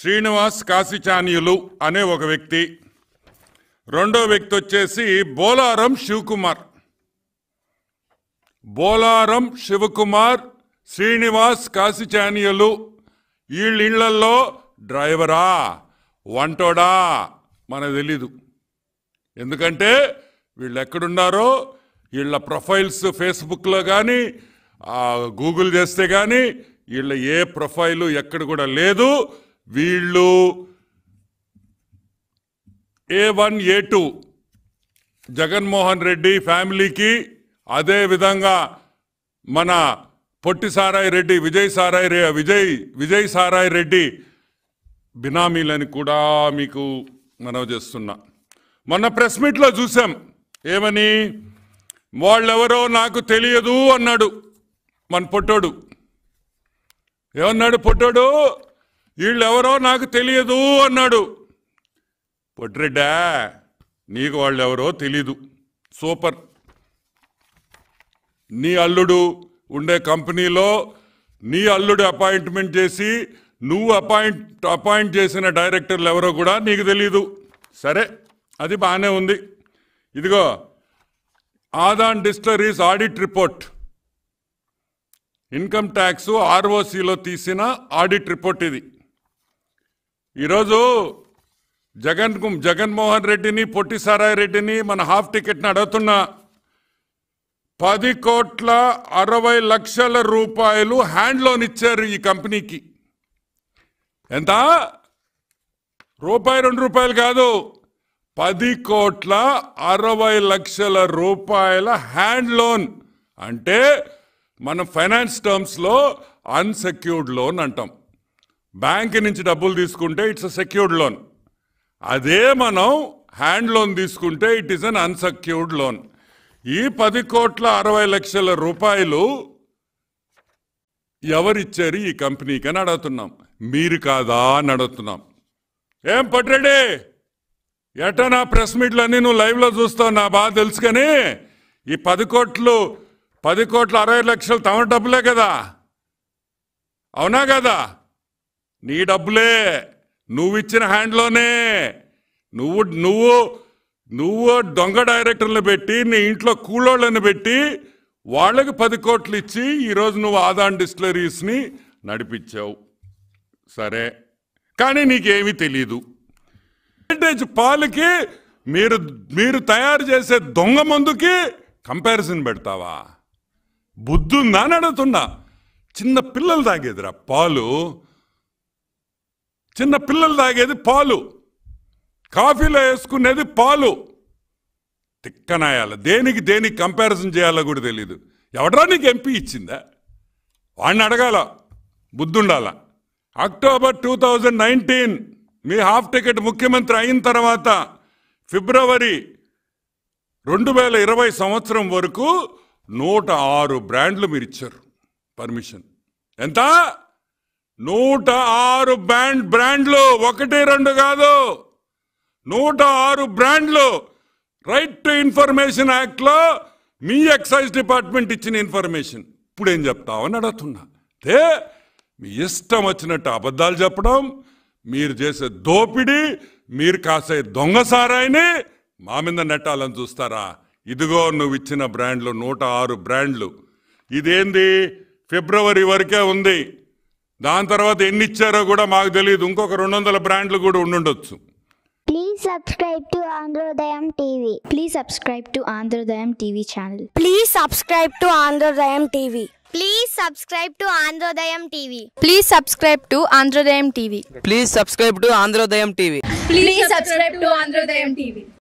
శ్రీనివాస్ కాశీచాన్యులు అనే ఒక వ్యక్తి రెండో వ్యక్తి వచ్చేసి బోలారం శివకుమార్ బోలారం శివకుమార్ శ్రీనివాస్ కాశీచాన్యులు వీళ్ళ ఇళ్లలో డ్రైవరా వంటోడా మనకు తెలీదు ఎందుకంటే వీళ్ళు ఎక్కడున్నారో వీళ్ళ ప్రొఫైల్స్ ఫేస్బుక్లో కానీ గూగుల్ చేస్తే కానీ వీళ్ళ ఏ ప్రొఫైలు ఎక్కడ కూడా లేదు వీళ్ళు A one A two Jaganmohan Reddy ఫ్యామిలీకి అదే విధంగా మన పొట్టి సారాయి రెడ్డి విజయ్ సారాయి రె విజయ్ విజయ్ సారాయి రెడ్డి బినామీలని కూడా మీకు మనవి చేస్తున్నా మొన్న ప్రెస్ మీట్లో చూసాం ఏమని వాళ్ళెవరో నాకు తెలియదు అన్నాడు మన పొట్టోడు ఏమన్నాడు పొట్టోడు వీళ్ళెవరో నాకు తెలియదు అన్నాడు పొట్టిరెడ్డా నీకు వాళ్ళెవరో తెలీదు సూపర్ నీ అల్లుడు ఉండే కంపెనీలో నీ అల్లుడు అపాయింట్మెంట్ చేసి నువ్వు అపాయింట్ అపాయింట్ చేసిన డైరెక్టర్లు ఎవరో కూడా నీకు తెలీదు సరే అది బాగానే ఉంది ఇదిగో Adan distilleries audit report income tax ఆర్ఓసిలో తీసిన ఆడిట్ రిపోర్ట్ ఇది ఈరోజు జగన్ జగన్మోహన్ రెడ్డిని పొట్టి సారాయి రెడ్డిని మన హాఫ్ టికెట్ని అడుగుతున్నా పది కోట్ల అరవై లక్షల రూపాయలు హ్యాండ్ లోన్ ఇచ్చారు ఈ కంపెనీకి ఎంత రూపాయి రెండు రూపాయలు కాదు పది కోట్ల అరవై లక్షల రూపాయల హ్యాండ్ లోన్ అంటే మనం ఫైనాన్స్ టర్మ్స్లో అన్సెక్యూర్డ్ లోన్ అంటాం బ్యాంక్ నుంచి డబ్బులు తీసుకుంటే ఇట్స్ సెక్యూర్డ్ లోన్ అదే మనం హ్యాండ్ లోన్ తీసుకుంటే it is un unsecured loan ఈ పది కోట్ల అరవై లక్షల రూపాయలు ఎవరిచ్చారు ఈ కంపెనీకి అని అడుగుతున్నాం మీరు కాదా అని అడుగుతున్నాం ఏం పట్రెడ్డి ఎట్టా నా ప్రెస్ మీట్లన్నీ నువ్వు లైవ్లో చూస్తావు నా బాధ తెలుసు కానీ ఈ పది కోట్లు పది కోట్ల అరవై లక్షలు తమ డబ్బులే కదా అవునా కదా నీ డబ్బులే నువ్వు ఇచ్చిన హ్యాండ్లోనే నువ్వు నువ్వు నువ్వు దొంగ డైరెక్టర్లు పెట్టి నీ ఇంట్లో కూలోళ్ళని పెట్టి వాళ్ళకి పది కోట్లు ఇచ్చి ఈరోజు నువ్వు ఆదాన్ డిస్టిలరీస్ని నడిపించావు సరే కానీ నీకేమీ తెలీదు పర్సెంటేజ్ పాలకి మీరు మీరు తయారు చేసే దొంగ మందుకి కంపారిజన్ పెడతావా బుద్ధుందా అని అడుగుతున్నా చిన్న పిల్లలు తాగేదిరా పాలు చిన్న పిల్లలు తాగేది పాలు కాఫీలో వేసుకునేది పాలు తిక్కనాయాల దేనికి దేనికి కంపారిజన్ చేయాలో కూడా తెలియదు ఎవడరా నీకు ఎంపీ ఇచ్చిందా వాడిని అడగాల బుద్ధుండాల అక్టోబర్ టూ థౌజండ్ నైన్టీన్ మీ హాఫ్ టికెట్ ముఖ్యమంత్రి అయిన తర్వాత ఫిబ్రవరి రెండు వేల ఇరవై సంవత్సరం వరకు నూట ఆరు బ్రాండ్లు మీరు ఇచ్చారు పర్మిషన్ ఎంత నూట ఆరు బ్రాండ్ బ్రాండ్లు ఒకటి రెండు కాదు నూట ఆరు బ్రాండ్లు రైట్ టు ఇన్ఫర్మేషన్ యాక్ట్లో మీ ఎక్సైజ్ డిపార్ట్మెంట్ ఇచ్చిన ఇన్ఫర్మేషన్ ఇప్పుడు ఏం చెప్తావు అని అడుగుతున్నా అంటే మీ ఇష్టం వచ్చినట్టు అబద్ధాలు చెప్పడం మీరు చేసే దోపిడీ మీరు కాసే దొంగ సారాయిని మా మీద నెట్టాలని చూస్తారా ఇదిగో నువ్వు ఇచ్చిన బ్రాండ్లు నూట ఆరు బ్రాండ్లు ఇదేంది ఫిబ్రవరి వరకే ఉంది దాని తర్వాత ఎన్ని ఇచ్చారో కూడా మాకు తెలియదు ఇంకొక రెండు వందల బ్రాండ్లు కూడా ఉండుండొచ్చు Please subscribe to Androdayam TV. Please subscribe to Androdayam TV channel. Please subscribe to Androdayam TV. Please subscribe to Androdayam TV. Please subscribe to Androdayam TV. Please subscribe to Androdayam TV. Please subscribe to Androdayam TV.